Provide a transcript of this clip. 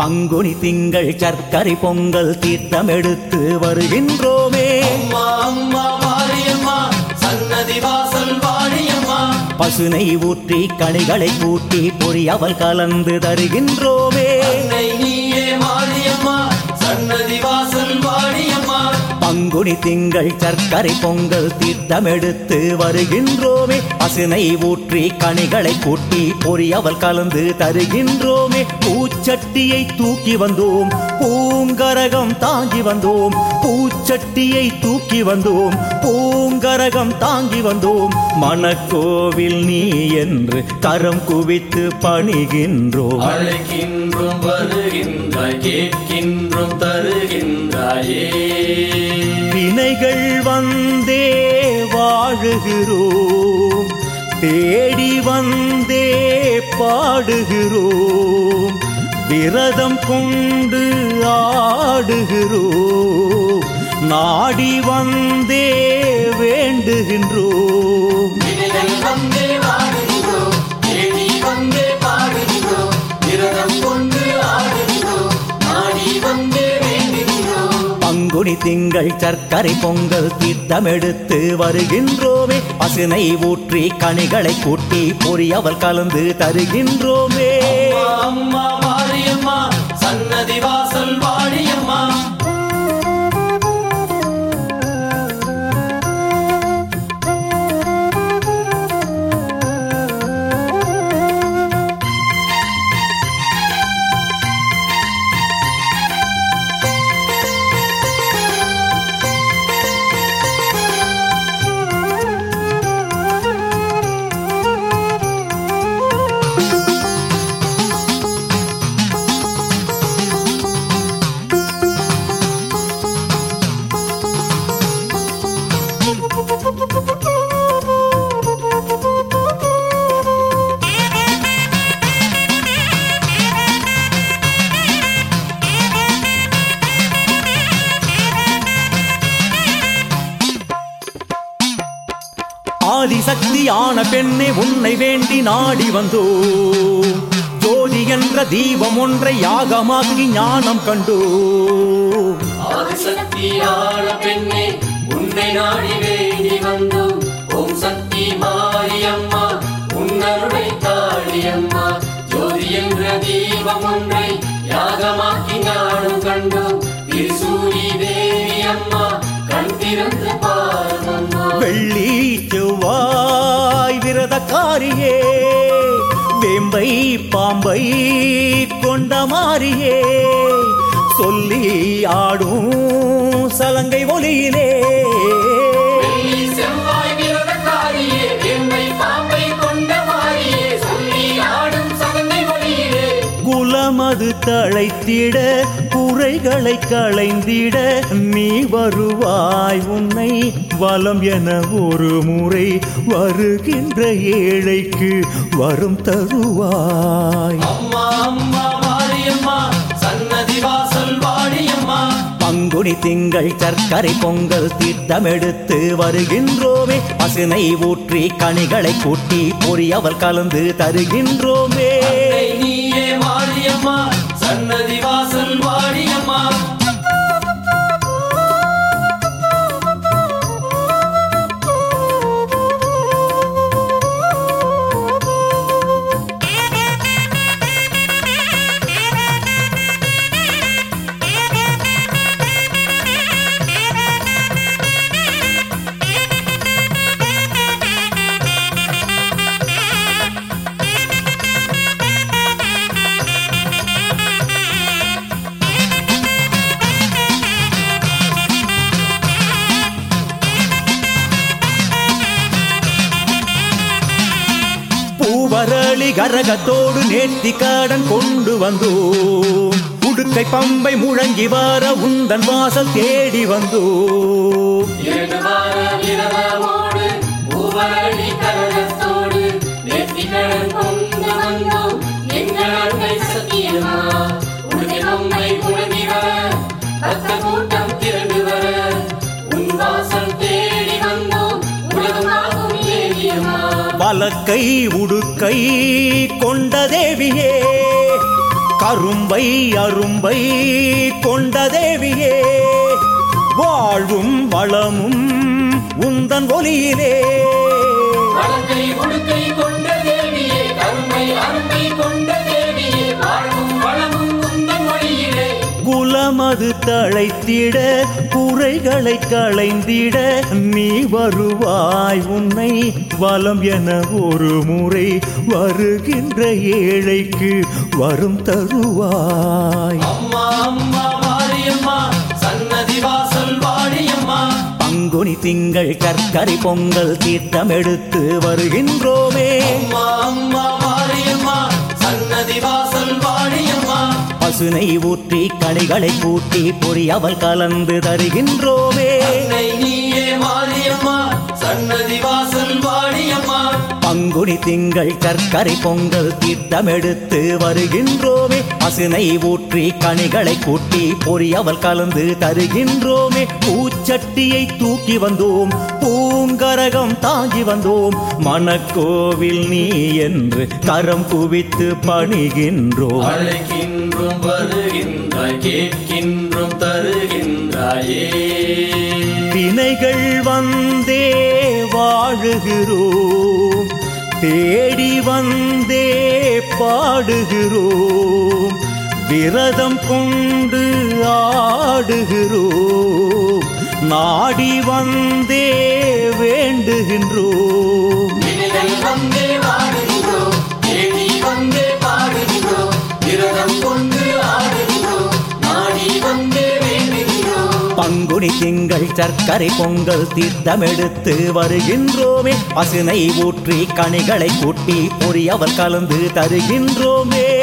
பங்குனி திங்கள் சர்க்கரை பொங்கல் தீர்த்தம் எடுத்து வருகின்றோமே அம்மா அம்மா மாரியம்மா சன்னதி வாசல் வாழியம்மா பசுனை ஊற்றி கனிகளை கூட்டி பொறியவள் கலந்து தருகின்றோமே அன்னை நீயே மாரியம்மா சன்னதி வாசல் வாழியம்மா பங்குனி திங்கள் சர்க்கரை பொங்கல் தீர்த்தம் எடுத்து வருகின்றோமே பசுனை ஊற்றி கனிகளை கூட்டி பொறியவள் கலந்து தருகின்றோமே பூச்சட்டியை தூக்கி வந்தோம் பூங்கரகம் தாங்கி வந்தோம் பூச்சட்டியை தூக்கி வந்தோம் பூங்கரகம் தாங்கி வந்தோம் மணக்கோவில் நீ என்று கரம் குவித்து பணிகின்றோம் அழைக்கின்றோம் வருகின்றாய் கேட்கின்றோம் தருகின்றாயே வினைகள் வந்தே வாழுகிறோம் தேடி வந்தே பாடுகிறோம் விரதம் கொண்டு ஆடுகிறோம் நாடி வந்தே வேண்டுகின்றோம் வினைகள் வந்தே வாடுகிறோம் தேடி வந்தே பாடுகிறோம் விரதம் கொண்டு ஆடுகிறோம் நாடி வந்தே வேண்டுகிறோம் பங்குனி திங்கள் சர்க்கரை பொங்கல் தீர்த்தம் எடுத்து வருகின்றோமே பசுனை ஊற்றி கனிகளை கூட்டி பொறியவள் கலந்து தருகின்றோமே அம்மா அம்மா மாரியம்மா சன்னதி வாசல் வாழியம்மா ஆதிசக்தியான பெண்ணை உன்னை வேண்டி நாடி வந்தோ ஜோதி என்ற தீபம் ஒன்றை யாகமாக்கி ஞானம் கண்டோ ஆதிசக்தியான பெண்ணே உன்னை நாடி வேண்டி வந்தோம் ஓம் சக்தி மாரியம்மா உன்னருளை தாழியம்மா ஜோதி என்ற தீபம் ஒன்றை யாகமாக்கி ஞானம் கண்டோம் திருசூரி தேவி அம்மா கண் திறந்து பாருமம்மா வெள்ளி செவ்வாய் விரதக்காரியே வேம்பை பாம்பை கொண்ட மாறியே சொல்லி ஆடும் சலங்கை ஒலியிலே வெள்ளி செவ்வாய் விரதக்காரியே எம்மை பாம்பை கொண்ட மாரியே சொல்லி ஆடும் சகந்தை மொழியிலே குலமது தழைத்திட குறைகளை களைந்திட நீ வருவாய் உன்னை வலம் என ஒரு முறை வருகின்ற ஏழைக்கு வரும் தருவாய் அம்மா அம்மா மாரியம்மா சன்னதி வாசல் வாடியம்மா பங்குனி திங்கள் சர்க்கரை பொங்கல் தீர்த்தம் எடுத்து வருகின்றோமே பசுனை ஊற்றி கனிகளை கூட்டி பொறியவள் கலந்து தருகின்றோமே அன்னை நீயே மாரியம்மா சன்னதி வாசல் வாடியம்மா பூவரளி கரகத்தோடு நேர்த்தி காடன் கொண்டு வந்தோம் உடுக்கை பம்பை முழங்கி வர உந்தன் வாசல் தேடி வந்தோம் இரண்டு வார விரதமோடு பூவரடி கரகத்தோடு நெற்றிக்கடன் கொண்டு வந்தோம் எங்கள் அன்னை சத்தியம்மா உடுகை பொம்மை முழங்கி வர பக்த கூட்டம் திரண்டு வர உன் வாசல் தேடி வந்தோம் உலகமாகும் தேவியம்மா பலக்கை உடுக்கை கொண்ட தேவியே கரும்பை அரும்பை கொண்ட தேவியே வாழ்வும் வளமும் உந்தன் ஒலியிலே வளத்தை உடுக்கை கொண்ட தேவியே கருமை அருமை கொண்ட தேவியே வாழும் வளமும் உந்தன் மொழியிலே குலமது தழைத்திட குறைகளை களைந்திட நீ வருவாய் உன்னை வலம் என ஒரு முறை வருகின்ற ஏழைக்கு வரும் தருவாய் அம்மா அம்மா வாரியம்மா சன்னதி வாசல் வாடியம்மா பங்குனி திங்கள் கற்கரை பொங்கல் தீர்த்தம் எடுத்து வருகின்றோமே அம்மா அம்மா வாரியம்மா சன்னதி வாசல் வாடியம்மா பசுனை ஊற்றி கனிகளை கூட்டி பொறியவள் கலந்து தருகின்றோமே அன்னை நீயே மாரியம்மா சன்னதி வாசல் வாடியம்மா பங்குனி திங்கள் கற்கரை பொங்கல் தீர்த்தம் எடுத்து வருகின்றோமே பசுனை ஊற்றி கனிகளை கூட்டி பொறியவள் கலந்து தருகின்றோமே பூச்சட்டியை தூக்கி வந்தோம் பூங்கரகம் தாங்கி வந்தோம் மணக்கோவில் நீ என்று கரம் குவித்து பணிகின்றோம் அழைக்கின்றும் வருகின்றாய் கேட்கின்றும் தருகின்றாயே வினைகள் வந்தே வாழுகிறோம் தேடி வந்தே பாடுகிறோம் விரதம் கொண்டு ஆடுகிறோம் நாடி வந்தே வேண்டுகின்றோம் வினைகள் வந்தே வாடுகின்றோம் தேடி வந்தே பாடுகின்றோம் விரதம் கொண்டு ஆடுகின்றோம் நாடி வந்தே வேண்டுகின்றோம் பங்குனி திங்கள் சர்க்கரை பொங்கல் தீர்த்தம் எடுத்து வருகின்றோமே பசுனை ஊற்றி கனிகளை கூட்டி பொறியவர் கலந்து தருகின்றோமே